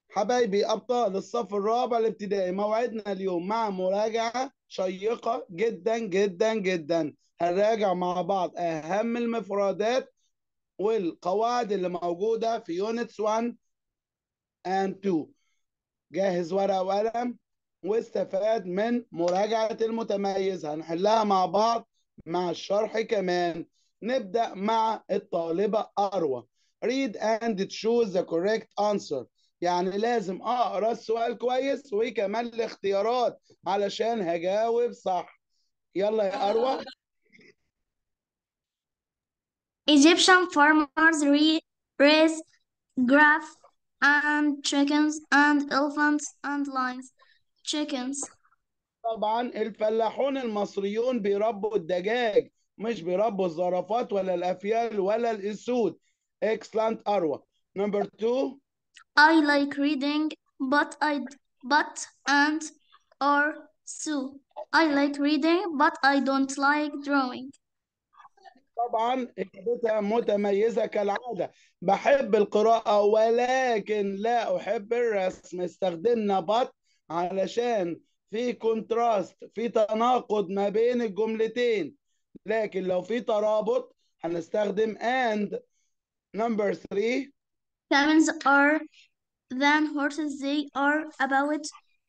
حبايبي أبطال الصف الرابع الابتدائي موعدنا اليوم مع مراجعة شيقة جدا جدا جدا هنراجع مع بعض أهم المفردات والقواعد اللي موجودة في يونتس 1 and 2 جاهز ورقة وقلم واستفاد من مراجعة المتميز هنحلها مع بعض مع الشرح كمان نبدأ مع الطالبة أروى read and choose the correct answer يعني لازم اقرا السؤال كويس وكمان الاختيارات علشان هجاوب صح يلا يا اروى Egyptian farmers raise grass and chickens and elephants and lions. Chickens. طبعا الفلاحون المصريون بيربوا الدجاج مش بيربوا الزرافات ولا الافيال ولا الاسود excellent اروى number two I like reading, but I but and or so. I like reading, but I don't like drawing. طبعا إجابتها متميزة كالعادة بحب القراءة ولكن لا أحب الرسم استخدمنا but علشان في كونتراست في تناقض ما بين الجملتين لكن لو في ترابط هنستخدم and number three Camels are than horses. They are about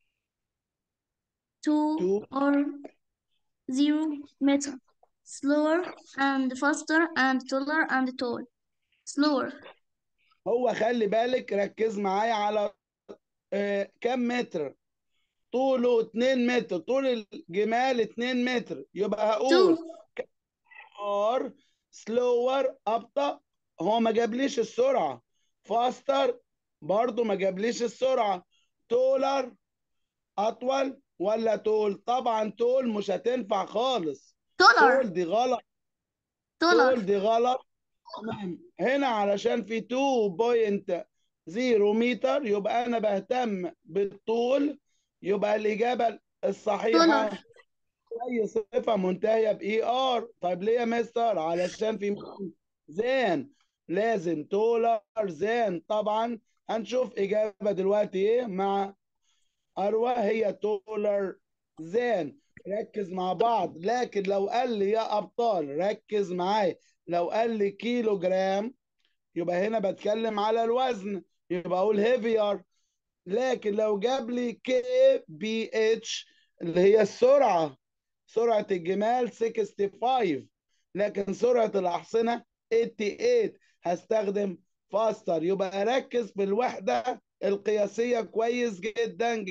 two two or zero meter. Slower and faster and taller and tall. Slower. هو خلي بالك ركز معايا على آه، كم متر طوله 2 متر طول الجمال 2 متر يبقى هقول Two. ار سلور ابطا هو ما جابليش السرعه فاستر برضو ما جابليش السرعه تولر اطول ولا تول طبعا تول مش هتنفع خالص تول Taller. دي غلط تول Taller. دي غلط تمام هنا علشان في 2.0 متر يبقى انا بهتم بالطول يبقى الاجابه الصحيحه Taller. اي صفه منتهيه باي ار طيب ليه يا مستر علشان في زان لازم تولر زان طبعا هنشوف اجابه دلوقتي ايه مع اروى هي تولر زان ركز مع بعض لكن لو قال لي يا ابطال ركز معايا لو قال لي كيلو جرام يبقى هنا بتكلم على الوزن يبقى اقول هيفير لكن لو جاب لي كي بي اتش اللي هي السرعه سرعه الجمال 65 لكن سرعه الاحصنه 88 هستخدم فاستر يبقى ركز في الوحده القياسيه كويس جدا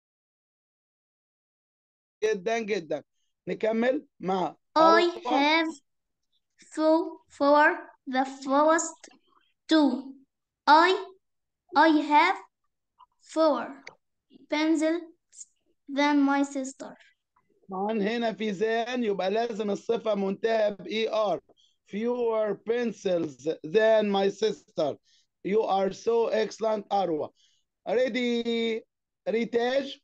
جدا جدا نكمل مع I أروى. have four for the first two. I I have four pencils than my sister. طبعا هنا في زان يبقى لازم الصفة منتهى بإي آر fewer pencils than my sister you are so excellent أروى ready ريتاج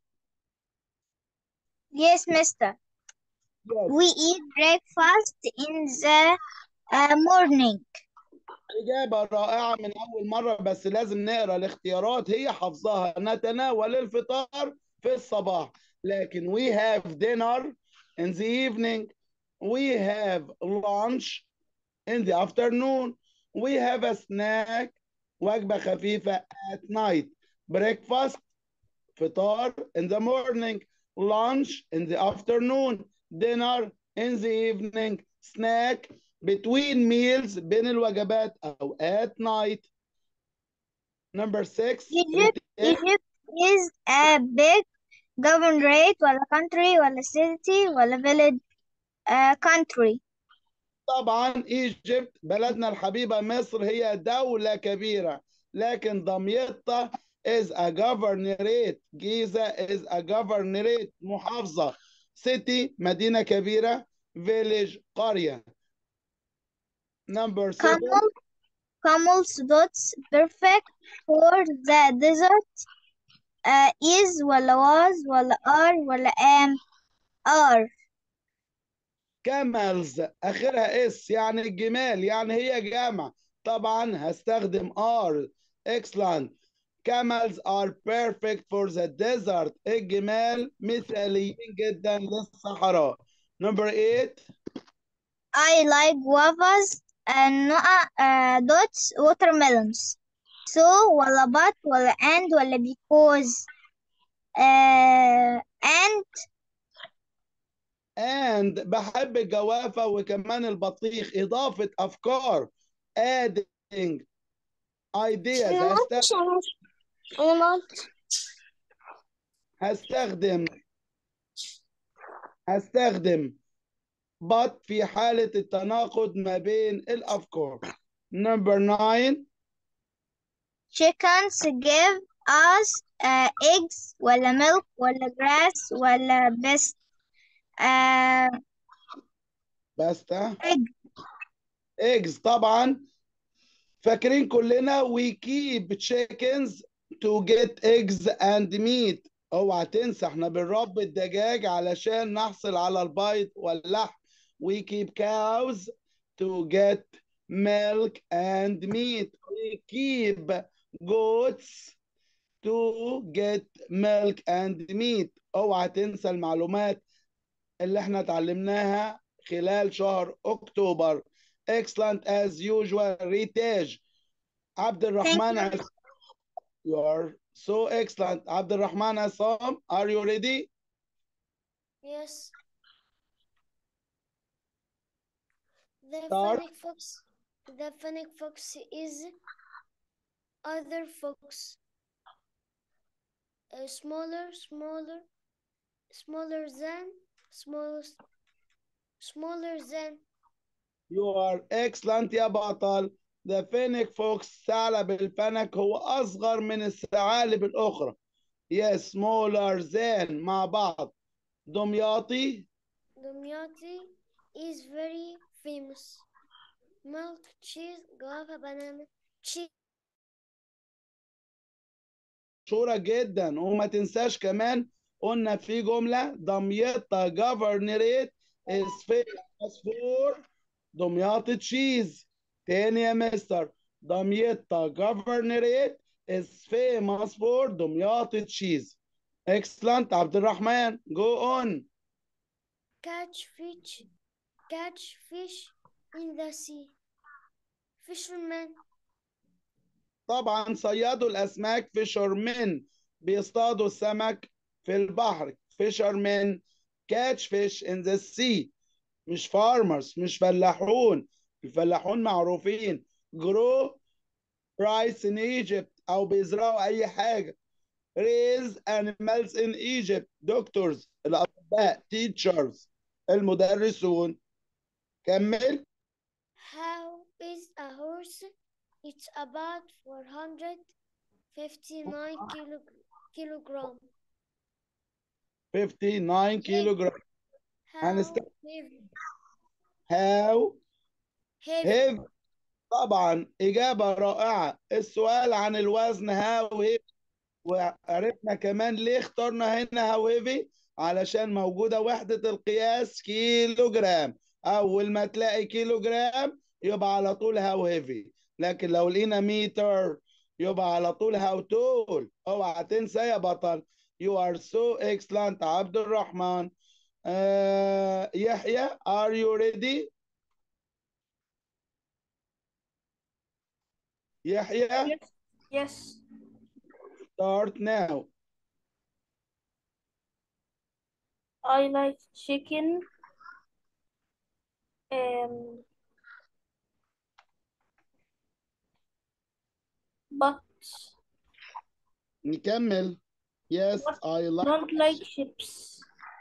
Yes, mister. yes. We eat breakfast in the uh, morning. إجابة رائعة من أول مرة بس لازم نقرأ الاختيارات هي حافظاها نتناول الفطار في الصباح لكن we have dinner in the evening we have lunch in the afternoon we have a snack وجبة خفيفة at night breakfast فطار in the morning lunch in the afternoon dinner in the evening snack between meals بين الوجبات أو at night number six Egypt, Egypt is a big governorate ولا country ولا city ولا village uh, country. طبعا ايجيبت بلدنا الحبيبة مصر هي دولة كبيرة لكن دمياط is a governorate جيزة is a governorate محافظة city مدينة كبيرة village قرية number seven Camel, camel's dots perfect for the desert uh, is ولا was ولا are ولا am are. camels اخرها اس يعني الجمال يعني هي جامع طبعا هستخدم ار excellent camels are perfect for the desert الجمال مثاليين جدا للصحراء number 8 I like guavas and not uh, dots watermelons so ولا but ولا and ولا because uh, and and بحب الجوافة وكمان البطيخ إضافة أفكار adding ideas هست- هستخدم هستخدم but في حالة التناقض ما بين الأفكار number 9 chickens give us uh, eggs ولا milk ولا grass ولا best uh, بس ها egg eggs طبعا فاكرين كلنا we keep chickens to get eggs and meat اوعى تنسى احنا بنربي الدجاج علشان نحصل على البيض واللحم we keep cows to get milk and meat we keep goats to get milk and meat اوعى تنسى المعلومات اللي احنا اتعلمناها خلال شهر اكتوبر excellent as usual ريتاج عبد الرحمن Thank عصام you are so excellent عبد الرحمن عصام are you ready Yes. The Start. fennec fox, the fennec fox is other fox. Uh, smaller, smaller, smaller than, smallest, smaller than. you are excellent يا بطل the fennec fox ثعلب الفنك هو أصغر من الثعالب الأخرى yes smaller than مع بعض دمياطي Dumyati is very famous. Milk, cheese, guava, banana, cheese. مشهورة جدا وما تنساش كمان قلنا في جملة دمياطة جفرنريت is famous for دمياط تشيز تاني يا مستر دمياطة جفرنريت is famous for دمياط تشيز excellent عبد الرحمن go on Catch fish, catch fish in the sea. Fishermen, طبعا صيادوا الأسماك fishermen بيصطادوا السمك في البحر fishermen catch fish in the sea مش farmers مش فلاحون الفلاحون معروفين grow rice in Egypt أو بيزرعوا أي حاجة raise animals in Egypt doctors الأطباء teachers المدرسون كمل how is a horse? It's about 459 kilo, kilogram. 59 kilogram How هنست- heavy? how Heavy. هيف طبعا إجابة رائعة السؤال عن الوزن هاو هيفي وعرفنا كمان ليه اخترنا هنا هاو هيفي علشان موجودة وحدة القياس كيلو جرام أول ما تلاقي كيلو جرام يبقى على طول هاو هيفي لكن لو لقينا متر يبقى على طول هاو تول اوعى تنسى يا بطل you are so excellent عبد الرحمن آه يحيى are you ready يحيى Yes. start now I like chicken. Um, but نكمل yes I like don't like chips.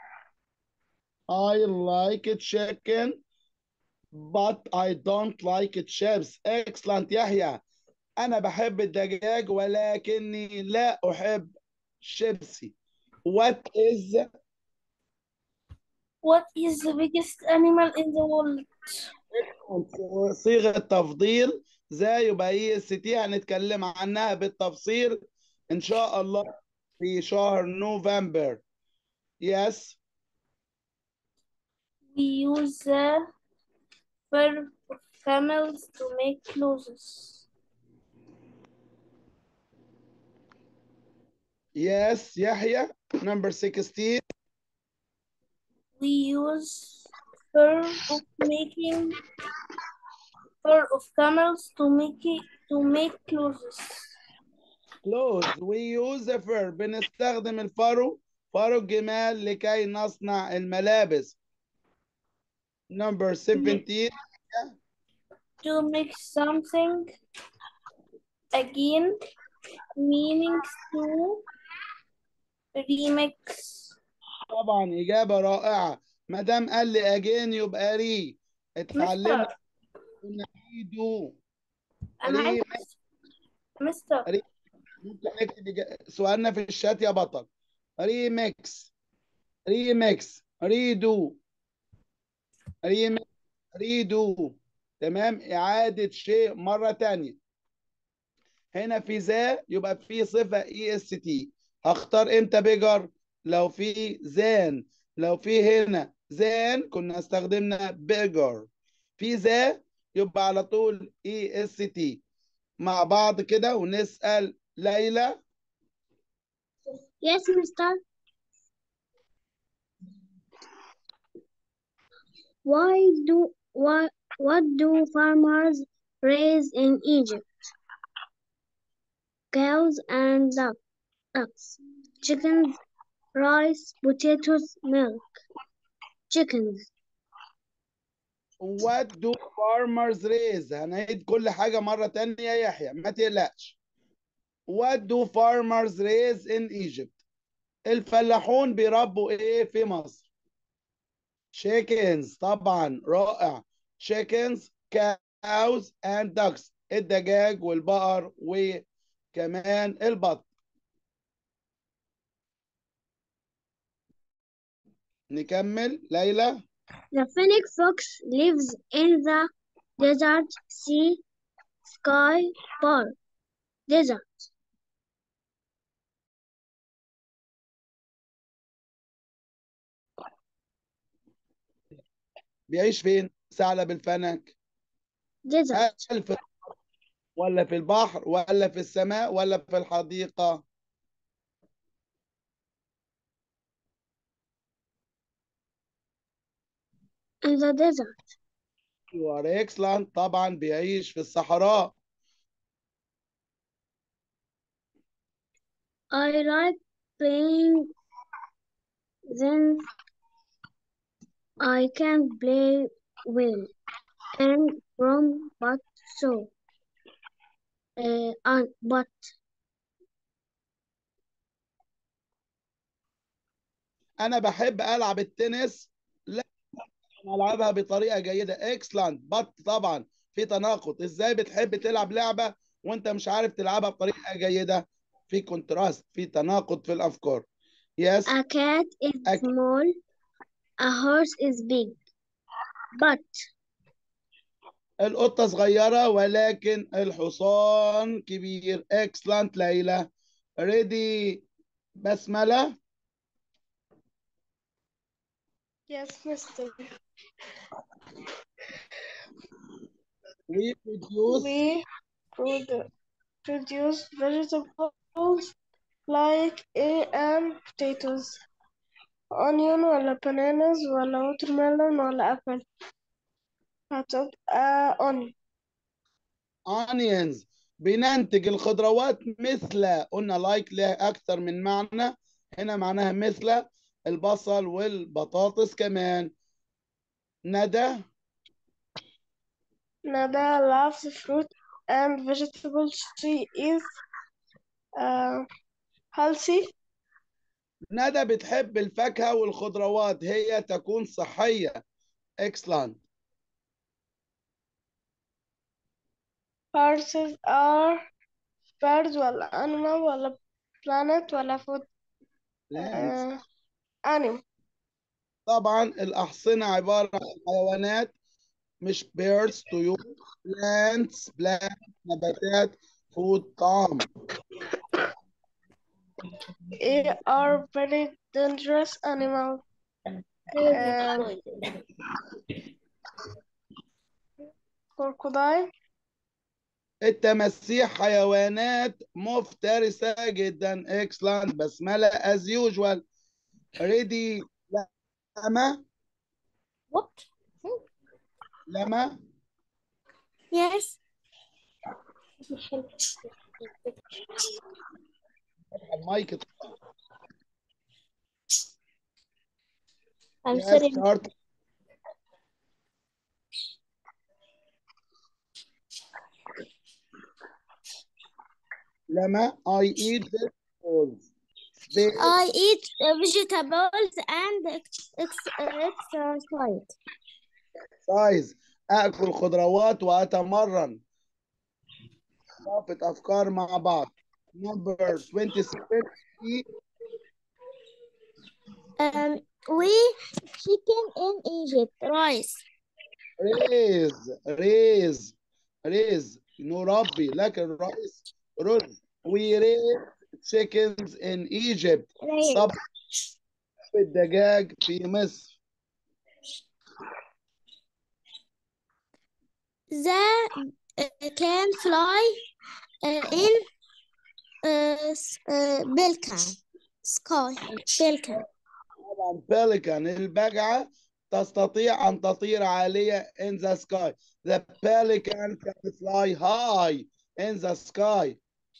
I like chicken but I don't like chips excellent يحيى أنا بحب الدجاج ولكني لا أحب شيبسي what is What is the biggest animal in the world? صيغة تفضيل زي يبقى هي الستي هنتكلم عنها بالتفصيل إن شاء الله في شهر نوفمبر yes We use the fur of camels to make clothes. Yes, Yahya. Number 16. We use fur of making fur of camels to make it, to make clothes. Clothes. We use the fur. بنستخدم الفرو فرو الجمال لكي نصنع الملابس. Number 17. To make something again, meaning to remix. طبعا إجابة رائعة. ما دام قال لي again يبقى ري. اتعلمنا مستر نعيده. أنا ري عايز مستر ممكن نكتب إجا- سؤالنا في الشات يا بطل. ريميكس. ريميكس. ريدو. ريميكس. ريدو. تمام إعادة شيء مرة تانية. هنا في ذا يبقى في صفة اي اس تي هختار امتى بيجر لو في زان لو في هنا زان كنا استخدمنا بيجر في ذا يبقى على طول اي اس تي مع بعض كده ونسأل ليلى Yes, mister. Why do why what do farmers raise in Egypt? Cows and duck, ducks, chickens, rice, potatoes, milk. Chickens. what do farmers raise هنعيد كل حاجة مرة تانية يا يحيى ما تقلقش what do farmers raise in Egypt الفلاحون بيربوا ايه في مصر chickens طبعا رائع chickens cows and ducks الدجاج والبقر وكمان البط نكمل ليلى The fennec fox lives in the desert, sea, sky, park. Desert. بيعيش فين ثعلب الفنك Desert. هل في ولا في البحر ولا في السماء ولا في الحديقة In the desert. You are excellent طبعا بيعيش في الصحراء I like playing. Then I can play well and from but so. Uh, and, but أنا بحب ألعب التنس لا أنا ألعبها بطريقة جيدة excellent but طبعا في تناقض إزاي بتحب تلعب لعبة وأنت مش عارف تلعبها بطريقة جيدة في كونتراست في تناقض في الأفكار yes a cat is A- small, a horse is big. But القطة صغيرة ولكن الحصان كبير excellent ليلى ready بسملة Yes, mister. we produce We produ- produce vegetables like a and potatoes, onion ولا bananas ولا watermelon ولا apple هتبقى onion onions بننتج الخضروات مثل قلنا لايك لها أكثر من معنى هنا معناها مثل البصل والبطاطس كمان ندى Nada loves fruit and vegetables. She is uh, healthy. ندى بتحب الفاكهة والخضروات هي تكون صحية excellent Horses are birds ولا animal ولا planet ولا food plants uh, animal. طبعا الأحصنة عبارة عن حيوانات مش birds طيور plants plants نباتات food طعام They are very dangerous animals. Um, crocodile التماسيح حيوانات مفترسة جدا excellent بسملة as usual ready لما What? لما Yes. المايك I'm Yes, sorry. start. لما I eat vegetables. They I eat uh, vegetables and ex- ex- exercise. exercise. أكل خضروات وأتمرن. رابط أفكار مع بعض. Number 27 eat Um, we chicken in Egypt, rice. raise raise raise نربي لكن الرئيس رز we raise chickens in Egypt Rice. طب الدجاج في مصر The uh, can fly uh, in uh, s- uh, Balkan sky. Balkan. طبعا pelican البجعة تستطيع أن تطير عالية in the sky the pelican can fly high in the sky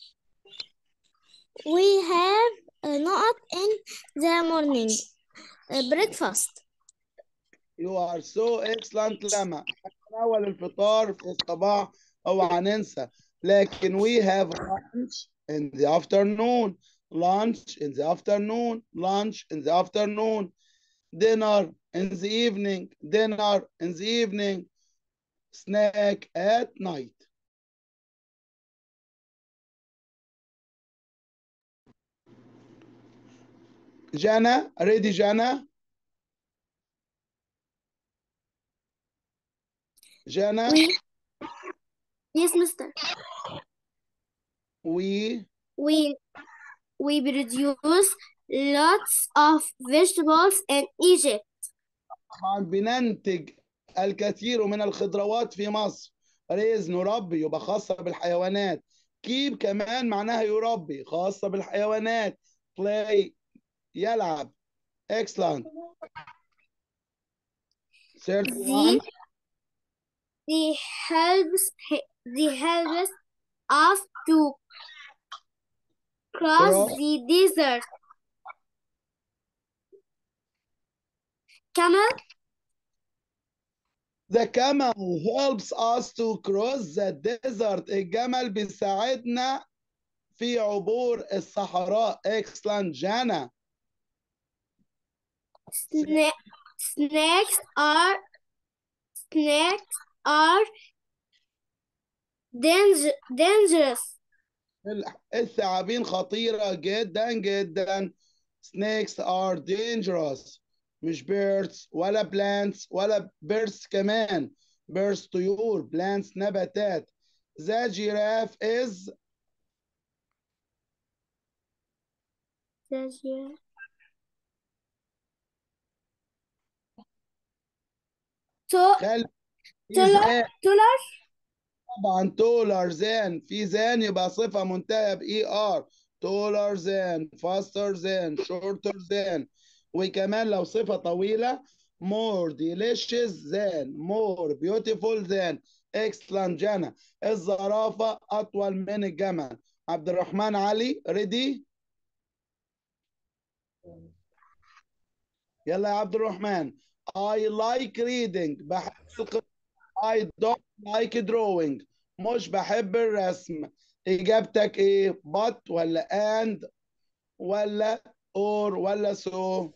We have a nut in the morning. Uh, breakfast. You are so excellent لما نتناول الفطار في الصباح اوعى ننسى لكن we have lunch in the afternoon lunch in the afternoon lunch in the afternoon dinner in the evening dinner in the evening snack at night جانا ready جانا جانا We, yes, mister. we We, we produce lots of vegetables in Egypt. طبعا بننتج الكثير من الخضروات في مصر ريز نربي يبقى خاصة بالحيوانات كيب كمان معناها يربي خاصة بالحيوانات play يلعب excellent 31 The, the helps, the helps us to cross Cross. the desert. Camel, The camel helps us to cross the desert الجمل بيساعدنا في عبور الصحراء excellent جانا sna snakes are snakes are danger dangerous. الثعابين خطيرة جدا جدا snakes are dangerous مش birds ولا plants ولا birds كمان birds طيور plants نباتات the giraffe is Danger. So, خل في taller, زان taller, طبعا taller than في زان يبقى صفة منتهية ب er taller than faster than shorter than وكمان لو صفة طويلة more delicious than more beautiful than excellent جنى الزرافة أطول من الجمل عبد الرحمن علي ready يلا يا عبد الرحمن I like reading بحب القراءة I don't like drawing مش بحب الرسم إجابتك إيه but ولا and ولا or ولا so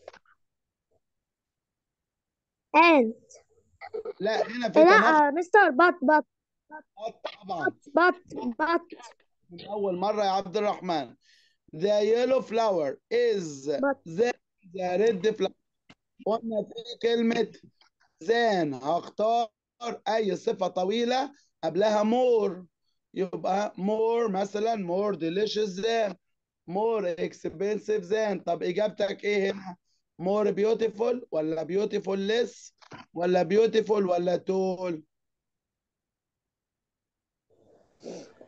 and لا هنا في تناقض لا مستر بط بط طبعا بط بط من أول مرة يا عبد الرحمن The yellow flower is But- the, the red flower قلنا في كلمة than هختار أي صفة طويلة قبلها more يبقى more مثلا more delicious than more expensive than طب إجابتك إيه هنا؟ more beautiful ولا beautiful less ولا beautiful ولا tall؟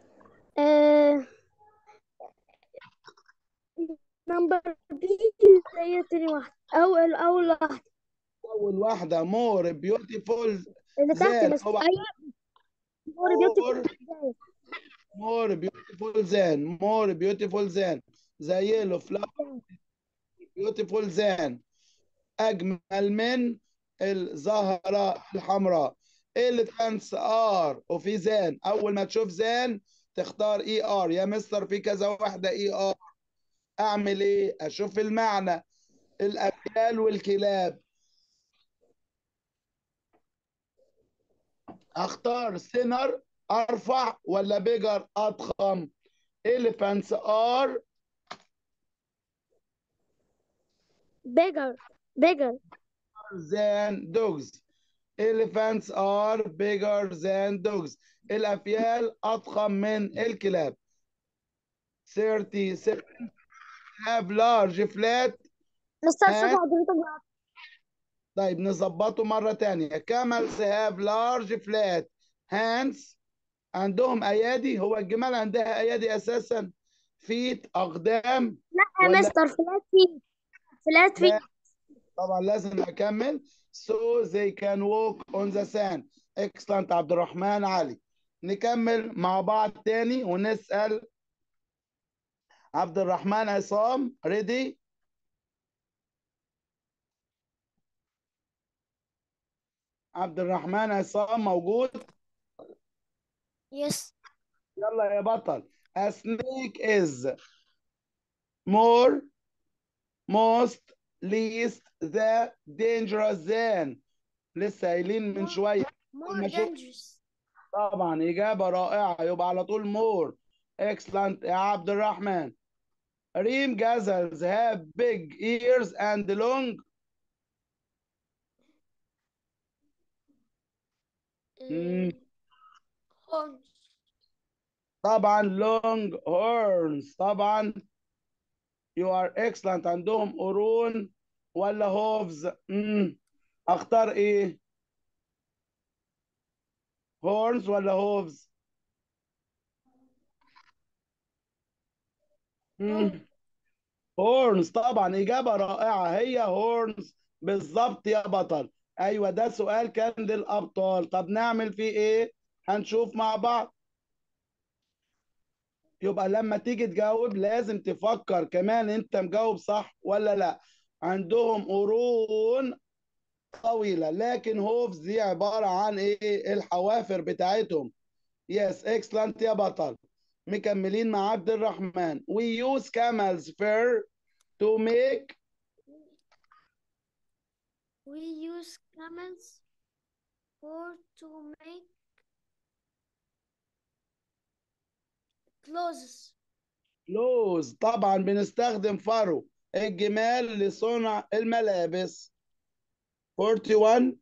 نمبر دي هي تاني واحدة أول أول واحدة أول واحدة more beautiful اللي تحت than بس هو أيوة more beautiful more beautiful than more beautiful than the yellow flower beautiful than أجمل من الزهرة الحمراء elephants are وفي زان أول ما تشوف زان تختار اي ار يا مستر في كذا واحدة اي ار أعمل إيه؟ أشوف المعنى الأفيال والكلاب أختار سينر أرفع ولا بيجر أضخم elephants are bigger bigger than dogs elephants are bigger than dogs الأفيال أضخم من الكلاب 37 have large flat مستر ها؟ صوت حضرتك طيب نظبطه مرة تانية camels have large flat hands عندهم أيادي هو الجمال عندها أيادي أساسا feet أقدام لا يا ولا- مستر فلات فيت فلات فيت لا طبعا لازم أكمل so they can walk on the sand excellent عبد الرحمن علي نكمل مع بعض تاني ونسأل عبد الرحمن عصام ready عبد الرحمن عصام موجود Yes. يلا يا بطل a snake is more most least the dangerous than لسه قايلين من شوية More ما شوف- dangerous. طبعا إجابة رائعة يبقى على طول more excellent يا عبد الرحمن ريم gazelles have big ears and long Uh, horns. طبعا long horns طبعا you are excellent عندهم قرون ولا hooves مم. اختار ايه horns ولا hooves مم. هورنز طبعا إجابة رائعة هي هورنز بالظبط يا بطل أيوة ده سؤال كان للأبطال طب نعمل فيه إيه هنشوف مع بعض يبقى لما تيجي تجاوب لازم تفكر كمان أنت مجاوب صح ولا لا عندهم قرون طويلة لكن هوفز دي عبارة عن إيه الحوافر بتاعتهم يس اكسلنت يا بطل مكملين مع عبد الرحمن we use camel's fur to make We use camels for to make clothes. clothes طبعا بنستخدم فرو الجمال لصنع الملابس 41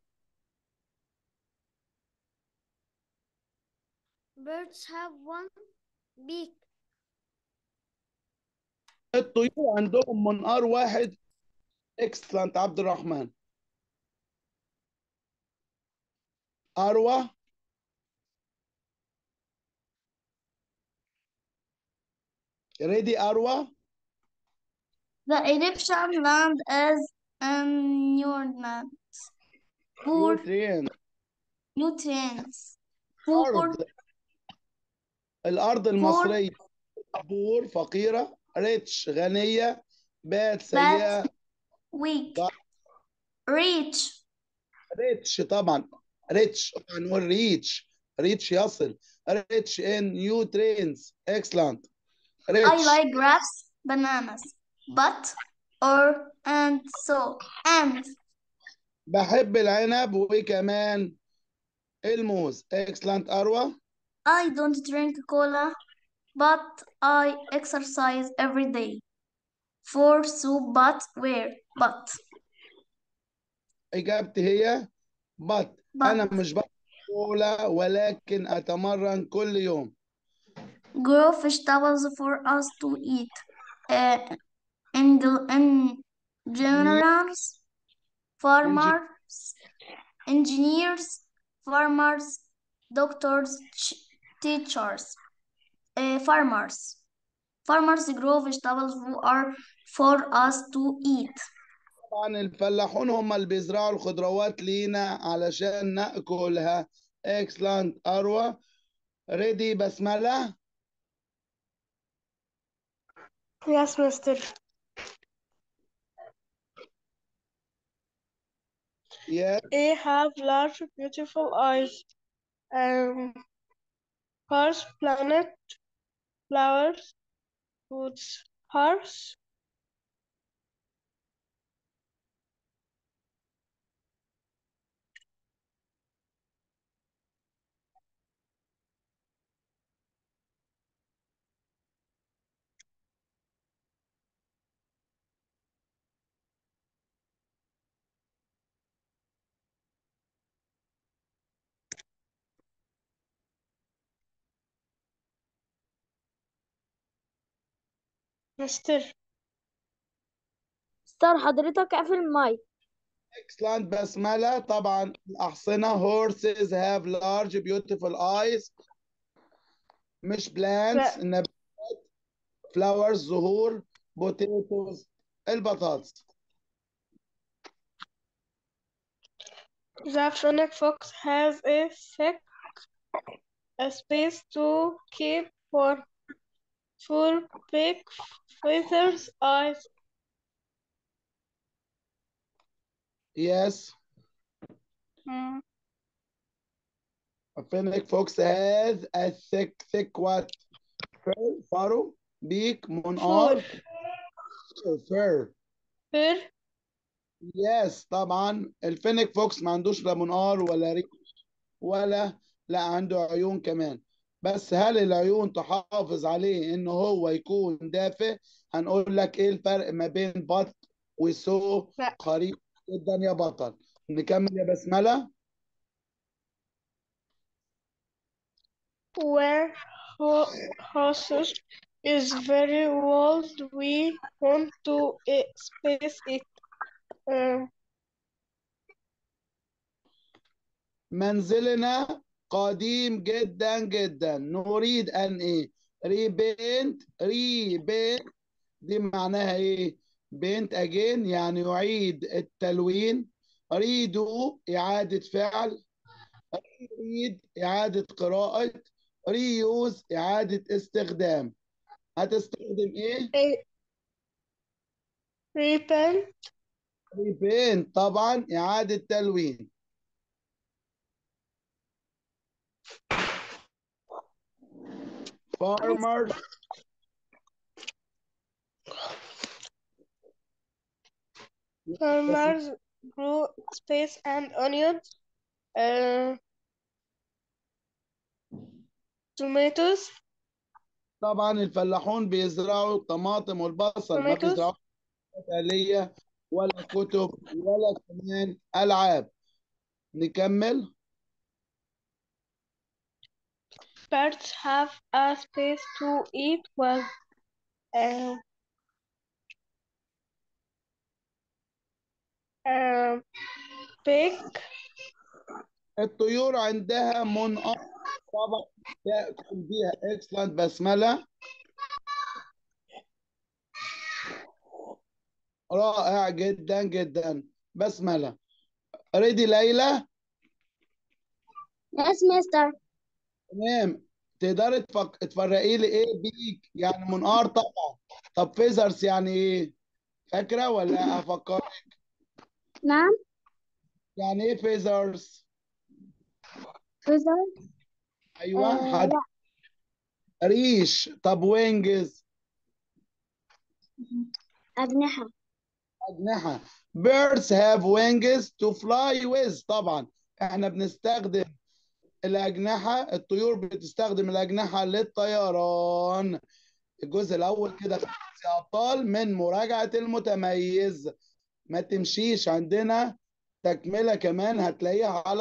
Birds have one beak. الطيور عندهم منقار واحد اكسلنت عبد الرحمن أروى ريدي أروى The Egyptian land is nutrients, poor نيوترين nutrients, poor أرض الأرض المصرية بور فقيرة ريتش غنية باد سيئة weak, صح. rich, ريتش طبعا ريتش هنقول ريتش ريتش يصل ريتش ان نيوترينز اكسلنت I ريتش like grapes, bananas, but or and so and بحب العنب وكمان الموز اكسلنت اروى I don't drink cola, but I exercise every day. For so but where but اجابتي هي بط انا but مش بطل كولا ولكن اتمرن كل يوم grow vegetables for us to eat. Uh, in the in generals, farmers, engineers, farmers, doctors, ch- teachers, uh, farmers, Farmers grow vegetables who are for us to eat. طبعا الفلاحون هم اللي بيزرعوا الخضروات لينا علشان ناكلها اكسلانت اروى ريدي بسمله Yes, mister. yes A have large, beautiful eyes. Um, horse, planet, flowers, woods, horse. Mister. ستار حضرتك قافل المايك excellent بسمله طبعا الاحصنه horses have large beautiful eyes مش plants لا. النباتات flowers زهور potatoes البطاطس The fennec fox has a thick a space to keep for full big feathers eyes. yes Hmm. a fennec fox has a thick thick what fur فرو beak منقار fur Fur. يس طبعا الفينيك فوكس ما عندوش لا منقار ولا ريش ولا لا عنده عيون كمان بس هل العيون تحافظ عليه ان هو يكون دافئ هنقول لك ايه الفرق ما بين بط وسو لا. قريب جدا يا بطل نكمل يا بسملة Where ho- horses is very old, we want to uh, space it. Um, منزلنا قديم جدا جدا نريد ان ايه ريبينت ريبينت دي معناها ايه بينت اجين يعني يعيد التلوين ريدو اعادة فعل ريد اعادة قراءة ريوز اعادة استخدام هتستخدم ايه a repent ريبينت طبعا اعادة تلوين farmers farmers grow space and onions, uh, tomatoes, طبعا الفلاحون بيزرعوا الطماطم والبصل ما Tomatoes. بيزرعوش آلية ولا كتب ولا كمان ألعاب نكمل birds have a space to eat well. Uh, um, pig, الطيور عندها منقار طبعا تأكل بيها اكسلنت بسملة رائع جدا جدا بسملة ريدي ليلى يس مستر تمام تقدري تفك... تفرقي لي ايه بيك يعني منقار طبعا طب فيزرز يعني ايه فاكرة ولا افكر نعم يعني ايه فيزرز فيزر ايوه آه، حد ريش طب وينجز أجنحة أجنحة birds have wings to fly with طبعا احنا بنستخدم الأجنحة الطيور بتستخدم الأجنحة للطيران الجزء الأول كده خلاص يا أبطال من مراجعة المتميز ما تمشيش عندنا تكملة كمان هتلاقيها على